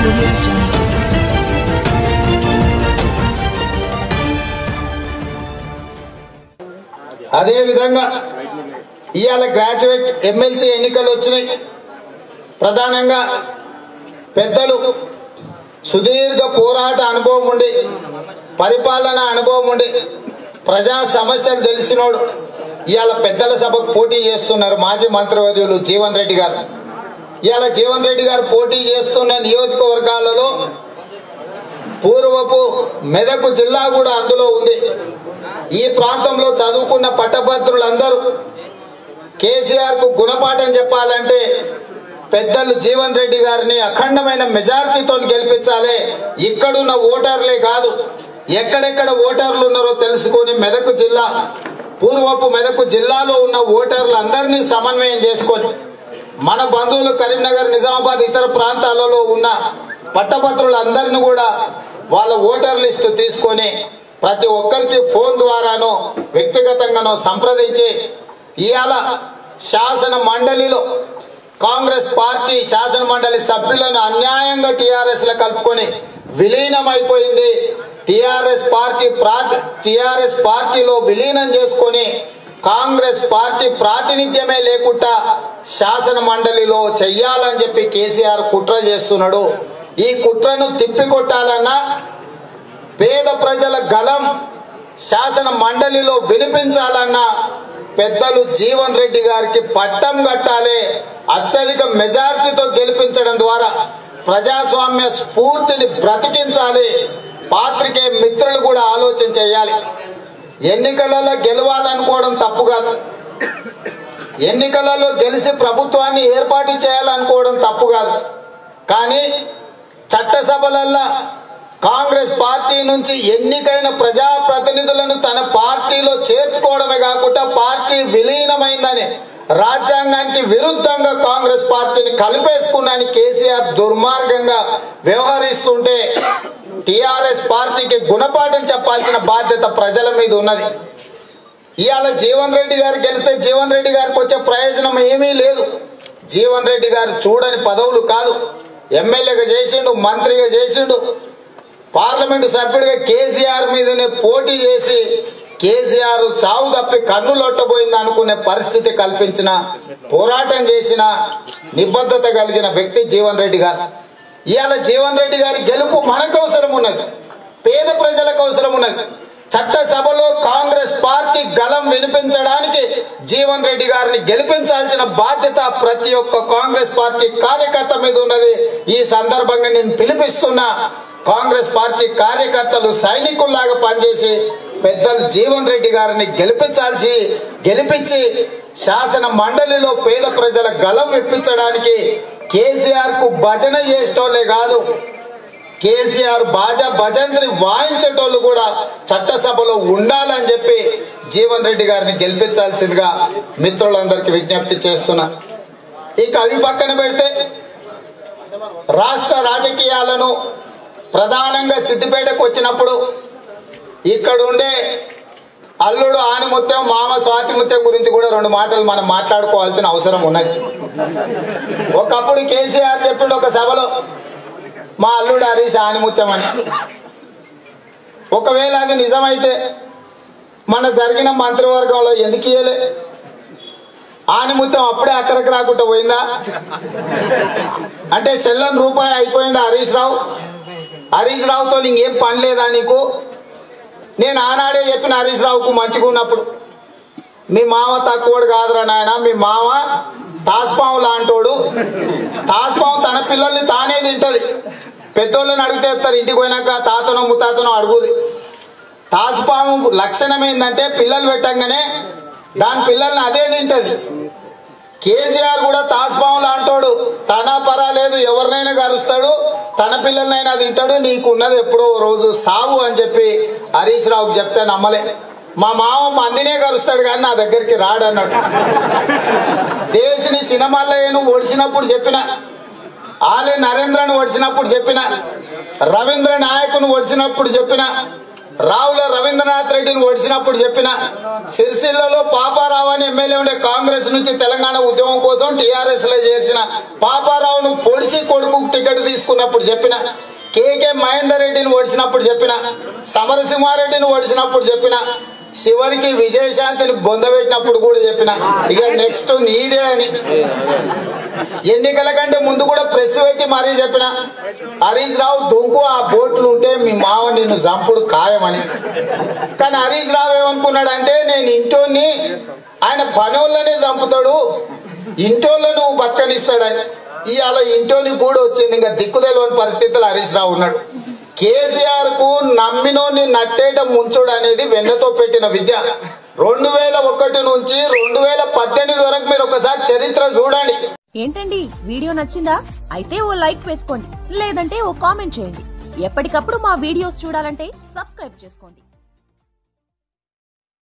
audio jungle. అదే విధంగా ఇవాళ గ్రాడ్యుయేట్ ఎమ్మెల్సీ ఎన్నికలు వచ్చినాయి ప్రధానంగా పెద్దలు సుదీర్ఘ పోరాట అనుభవం ఉండి పరిపాలన అనుభవం ఉండి ప్రజా సమస్యలు తెలిసినోడు ఇవాళ పెద్దల సభకు పోటీ చేస్తున్నారు మాజీ మంత్రివర్యులు జీవన్ రెడ్డి గారు ఇవాళ జీవన్ రెడ్డి గారు పోటీ చేస్తున్న నియోజకవర్గాలలో పూర్వపు మెదకు జిల్లా కూడా అందులో ఉంది ఈ ప్రాంతంలో చదువుకున్న పట్టభద్రులందరూ కేసీఆర్ కు గుణపాఠం చెప్పాలంటే పెద్దలు జీవన్ రెడ్డి గారిని అఖండమైన మెజారిటీతో గెలిపించాలి ఇక్కడున్న ఓటర్లే కాదు ఎక్కడెక్కడ ఓటర్లు ఉన్నారో తెలుసుకొని మెదకు జిల్లా పూర్వపు మెదకు జిల్లాలో ఉన్న ఓటర్లు అందరినీ సమన్వయం చేసుకొని మన బంధువులు కరీంనగర్ నిజామాబాద్ ఇతర ప్రాంతాలలో ఉన్న పట్టభద్రులందరినీ కూడా వాళ్ళ ఓటర్ లిస్టు తీసుకొని ప్రతి ఒక్కరికి ఫోన్ ద్వారానో వ్యక్తిగతంగానో సంప్రదించి ఇవాళ శాసన మండలిలో కాంగ్రెస్ పార్టీ శాసన మండలి సభ్యులను అన్యాయంగా టిఆర్ఎస్ లో కలుపుకొని విలీనమైపోయింది టిఆర్ఎస్ పార్టీ టిఆర్ఎస్ పార్టీలో విలీనం చేసుకొని కాంగ్రెస్ పార్టీ ప్రాతినిధ్యమే లేకుండా శాసన మండలిలో చెయ్యాలని చెప్పి కేసీఆర్ కుట్ర చేస్తున్నాడు ఈ కుట్రను తిప్పికొట్టాలన్నా పేద ప్రజల గలం శాసన మండలిలో వినిపించాలన్నా పెద్దలు జీవన్ రెడ్డి గారికి పట్టం కట్టాలి అత్యధిక మెజార్టీతో గెలిపించడం ద్వారా ప్రజాస్వామ్య స్ఫూర్తిని బ్రతికించాలి పాత్రికే మిత్రులు కూడా ఆలోచన చేయాలి ఎన్నికలలో గెలవాలనుకోవడం తప్పు కాదు ఎన్నికలలో గెలిచి ప్రభుత్వాన్ని ఏర్పాటు చేయాలనుకోవడం తప్పు కాదు కానీ చట్టసభలల్లో కాంగ్రెస్ పార్టీ నుంచి ఎన్నికైన ప్రజాప్రతినిధులను తన పార్టీలో చేర్చుకోవడమే కాకుండా పార్టీ విలీనమైందని రాజ్యాంగానికి విరుద్ధంగా కాంగ్రెస్ పార్టీని కలిపేసుకున్నాని కేసీఆర్ దుర్మార్గంగా వ్యవహరిస్తుంటే టిఆర్ఎస్ పార్టీకి గుణపాఠం చెప్పాల్సిన బాధ్యత ప్రజల మీద ఉన్నది ఇవాళ జీవన్ రెడ్డి గారు గెలిస్తే జీవన్ రెడ్డి గారికి వచ్చే ప్రయోజనం ఏమీ లేదు జీవన్ రెడ్డి గారు చూడని పదవులు కాదు ఎమ్మెల్యేగా చేసిండు మంత్రిగా చేసిండు పార్లమెంటు సభ్యుడిగా కేసీఆర్ మీదనే పోటీ చేసి కేసీఆర్ చావు తప్పి కన్ను లొట్టబోయింది అనుకునే పరిస్థితి కల్పించిన పోరాటం చేసిన నిబద్ధత కలిగిన వ్యక్తి జీవన్ రెడ్డి గారు ఇవాళ జీవన్ రెడ్డి గారి గెలుపు మనకు అవసరం ఉన్నది పేద ప్రజలకు అవసరం ఉన్నది చట్టసభలో కాంగ్రెస్ పార్టీ గలం వినిపించడానికి జీవన్ రెడ్డి గారిని గెలిపించాల్సిన బాధ్యత ప్రతి ఒక్క కాంగ్రెస్ పార్టీ కార్యకర్త మీద ఉన్నది ఈ సందర్భంగా నేను పిలిపిస్తున్నా కాంగ్రెస్ పార్టీ కార్యకర్తలు సైనికుల్లాగా పనిచేసి పెద్దలు జీవన్ రెడ్డి గారిని గెలిపించాల్సి గెలిపించి శాసన మండలిలో పేద ప్రజల గలం విప్పించడానికి కేసీఆర్ కు భజన చేసేటోళ్ళే కాదు కేసీఆర్ బాజా భజంత్రి వాయించేటోళ్ళు కూడా చట్టసభలో ఉండాలని చెప్పి జీవన్ రెడ్డి గారిని గెలిపించాల్సిందిగా మిత్రులందరికీ విజ్ఞప్తి చేస్తున్నా ఇక అవి పక్కన పెడితే రాష్ట్ర రాజకీయాలను ప్రధానంగా సిద్దిపేటకు వచ్చినప్పుడు ఇక్కడ ఉండే అల్లుడు ఆనిముత్యం మామ స్వాతిముత్యం గురించి కూడా రెండు మాటలు మనం మాట్లాడుకోవాల్సిన అవసరం ఉన్నది ఒకప్పుడు కేసీఆర్ చెప్పిండు ఒక సభలో మా అల్లుడు హరీష్ ఆనిముత్యం అని ఒకవేళ అది నిజమైతే మన జరిగిన మంత్రివర్గంలో ఎందుకు ఇయ్యలే ఆనిముత్యం అప్పుడే అక్కడికి రాకుండా పోయిందా అంటే సెల్లని రూపాయి అయిపోయిందా హరీష్ రావు హరీష్ రావుతో ఇంకేం పని లేదా నీకు నేను ఆనాడే చెప్పిన హరీష్ రావుకు మంచిగా ఉన్నప్పుడు మీ మామ తక్కువడు కాదురా నాయన మీ మామ తాస్పాము లాంటోడు తాస్పాము తన పిల్లల్ని తానే తింటది పెద్దోళ్ళని అడిగితే చెప్తారు ఇంటికి పోయినాక తాతనో ముత్తాతనో అడుగురి తాస్పాము లక్షణం ఏంటంటే పిల్లలు పెట్టంగానే దాని పిల్లల్ని అదే తింటది కేసీఆర్ కూడా తాస్పాము లాంటోడు తన పరా లేదు ఎవరినైనా కరుస్తాడు తన పిల్లలనైనా తింటాడు నీకున్నది ఎప్పుడో ఓ రోజు సావు అని చెప్పి హరీష్ రావుకి చెప్తే నమ్మలే మా మామ మందినే కలుస్తాడు కానీ నా దగ్గరికి రాడు అన్నాడు దేశిని సినిమాల్లో ఒడిచినప్పుడు చెప్పిన ఆలే నరేంద్రను ఒడిచినప్పుడు చెప్పిన రవీంద్ర నాయకును ఒడిచినప్పుడు చెప్పిన రావుల రవీంద్రనాథ్ రెడ్డిని ఓడిచినప్పుడు చెప్పిన సిరిసిల్లలో పాపారావు అని ఎమ్మెల్యే ఉండే కాంగ్రెస్ నుంచి తెలంగాణ ఉద్యమం కోసం టీఆర్ఎస్ లో చేర్చిన పాపారావును పొడిసి కొడుకు టికెట్ తీసుకున్నప్పుడు చెప్పిన కేకే మహేందర్ రెడ్డిని ఓడిచినప్పుడు చెప్పిన సమరసింహారెడ్డిని ఓడిచినప్పుడు చెప్పిన శివనికి విజయశాంతిని బొందబెట్టినప్పుడు కూడా చెప్పిన ఇక నెక్స్ట్ నీదే అని ఎన్నికల కంటే ముందు కూడా ప్రెస్ పెట్టి మరీ చెప్పిన హరీష్ రావు దొంకు ఆ బోట్లు ఉంటే మీ మావ నిన్ను చంపుడు ఖాయమని కానీ హరీష్ రావు ఏమనుకున్నాడంటే నేను ఇంటోని ఆయన పనోళ్ళనే చంపుతాడు ఇంటోళ్ళను బతకనిస్తాడని ఇవాళ ఇంటోని కూడా వచ్చింది ఇంకా దిక్కుదెలవని పరిస్థితులు హరీష్ రావు ఉన్నాడు కేసీఆర్ కు నమ్మినోని నట్టేట ముంచుడు అనేది వెన్నతో పెట్టిన విద్య రెండు వేల ఒకటి నుంచి రెండు వేల పద్దెనిమిది వరకు మీరు ఒకసారి చరిత్ర చూడండి ఏంటండి వీడియో నచ్చిందా అయితే ఓ లైక్ వేసుకోండి లేదంటే ఓ కామెంట్ చేయండి ఎప్పటికప్పుడు మా వీడియోస్ చూడాలంటే సబ్స్క్రైబ్ చేసుకోండి